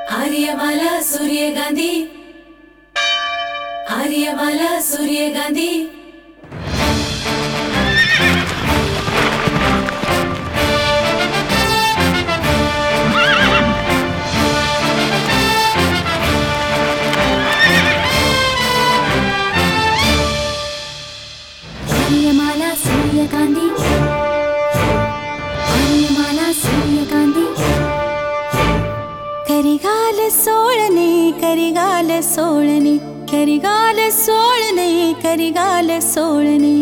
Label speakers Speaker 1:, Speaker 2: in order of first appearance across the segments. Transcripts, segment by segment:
Speaker 1: ஆரியமால சூரியகாந்தி ஆரியமால சூரியகாந்தி
Speaker 2: ஆரியமாலா சூரியகாந்தி ஆரியமாலா சூரியகாந்தி கரிகால சோழனே கரிகால சோழனே கரிகால சோழனே கரிகால சோழனே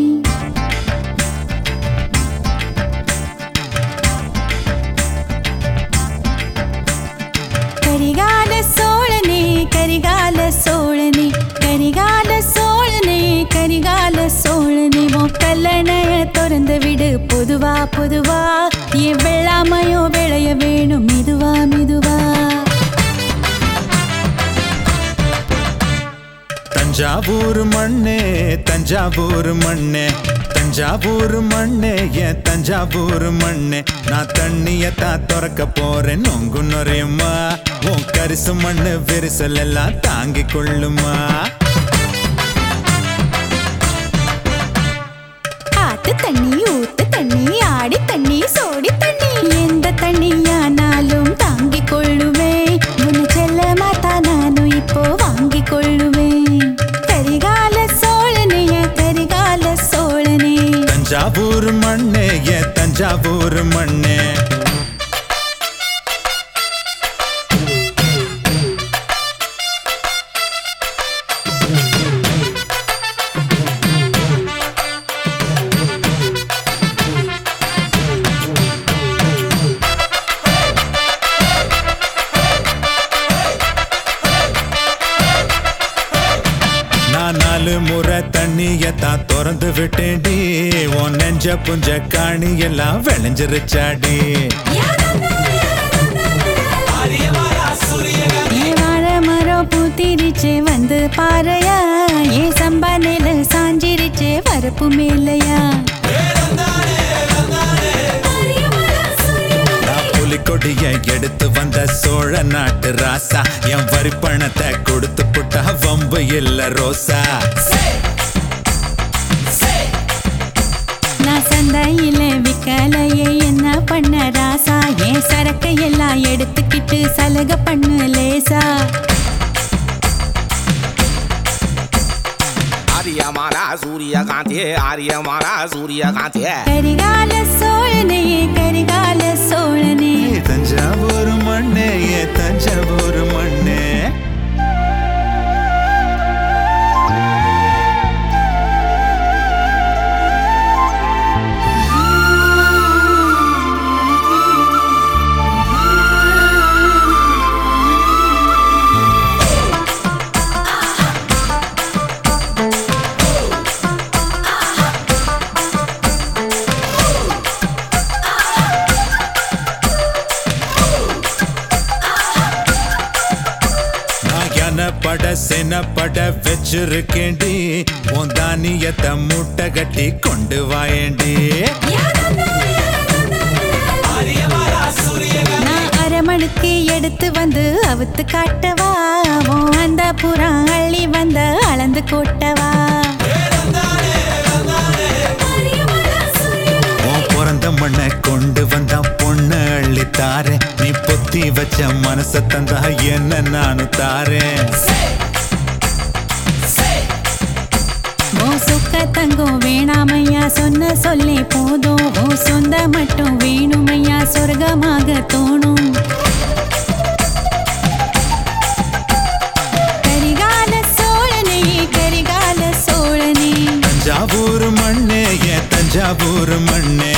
Speaker 2: கரிகால சோழனே கரிகால சோழனே கரிகால சோழனே கரிகால சோழனே உன் கல்லணைய திறந்து விடு பொதுவா பொதுவா என் வெள்ளாமையோ விளைய வேணும் மெதுவா மெதுவா
Speaker 3: தஞ்சாவூர் மண்ணே தஞ்சாவூர் மண்ணே தஞ்சாவூர் மண்ணே என் தஞ்சாவூர் மண்ணே நான் தண்ணியத்தான் திறக்க போறேன் நொங்கு நுரையுமா உன் கரிசு மண்ணு விரிசல் எல்லாம் தாங்கிக் கொள்ளுமா
Speaker 2: ஆத்து தண்ணி ஊத்து தண்ணி ஆடி தண்ணி சோடி தண்ணி எந்த தண்ணியானாலும் தாங்கிக் கொள்ளுவேன் உன் செல்லமா தான் நானும் இப்போ வாங்கிக் கொள்ளுவேன் கரிகால சோழனைய கரிகால சோழனே
Speaker 3: தஞ்சாவூர் மண்ணே என் தஞ்சாவூர் மண்ணே நான் நாலு முறை தண்ணியத்தான் திறந்து விட்டேன்டி உன் நெஞ்ச புஞ்ச காணி எல்லாம் விளைஞ்சிருச்சாடி
Speaker 2: ஏ வாழை மரம் பூத்திருச்சு வந்து பாறையா ஏ சம்பா நெல் சாஞ்சிருச்சு வரப்பு மேலையா
Speaker 3: நான் புலிக்கொடிய எடுத்து வந்த சோழ நாட்டு ராசா என் வரி பணத்தை கொடுத்து புட்டா வம்பு இல்ல ரோசா
Speaker 2: நான் சந்தையில விக்கலையே என்ன பண்ண ராசா ஏன் சரக்கு எல்லாம் எடுத்துக்கிட்டு சலுகை பண்ணு லேசா
Speaker 4: ஆரியமாலா சூரியகாந்தி ஆரியமாலா சூரியகாந்தி
Speaker 2: கரிகால சோழனே கரிகால சோழனே
Speaker 3: ஏ தஞ்சாவூர் மண்ணே ஏ தஞ்சாவூர் மண்ணே நான் எனப்பட செனப்பட வச்சிருக்கேண்டி உன் தானியத்தை மூட்டை கட்டி கொண்டு வாயேண்டி
Speaker 2: நான் அரமணுக்கு எடுத்து வந்து அவுத்து காட்டவா உன் அந்த புறம் அள்ளி வந்த அளந்து கொட்டவா
Speaker 3: உன் பிறந்த மண்ணை கொண்டு வந்த பொண்ணு அள்ளி தாரேன் நீ பொத்தி வச்ச மனச தந்தா என்ன நானும் தாரேன்
Speaker 2: உன் சுக்க தங்கம் வேணாமையா சொன்ன சொல்லே போதும் உன் சொந்த மட்டும் வேணுமையா சொர்க்கமாக தோணும் கரிகால சோழனே கரிகால சோழனே
Speaker 3: தஞ்சாவூர் மண்ணே ஏன் தஞ்சாவூர் மண்ணே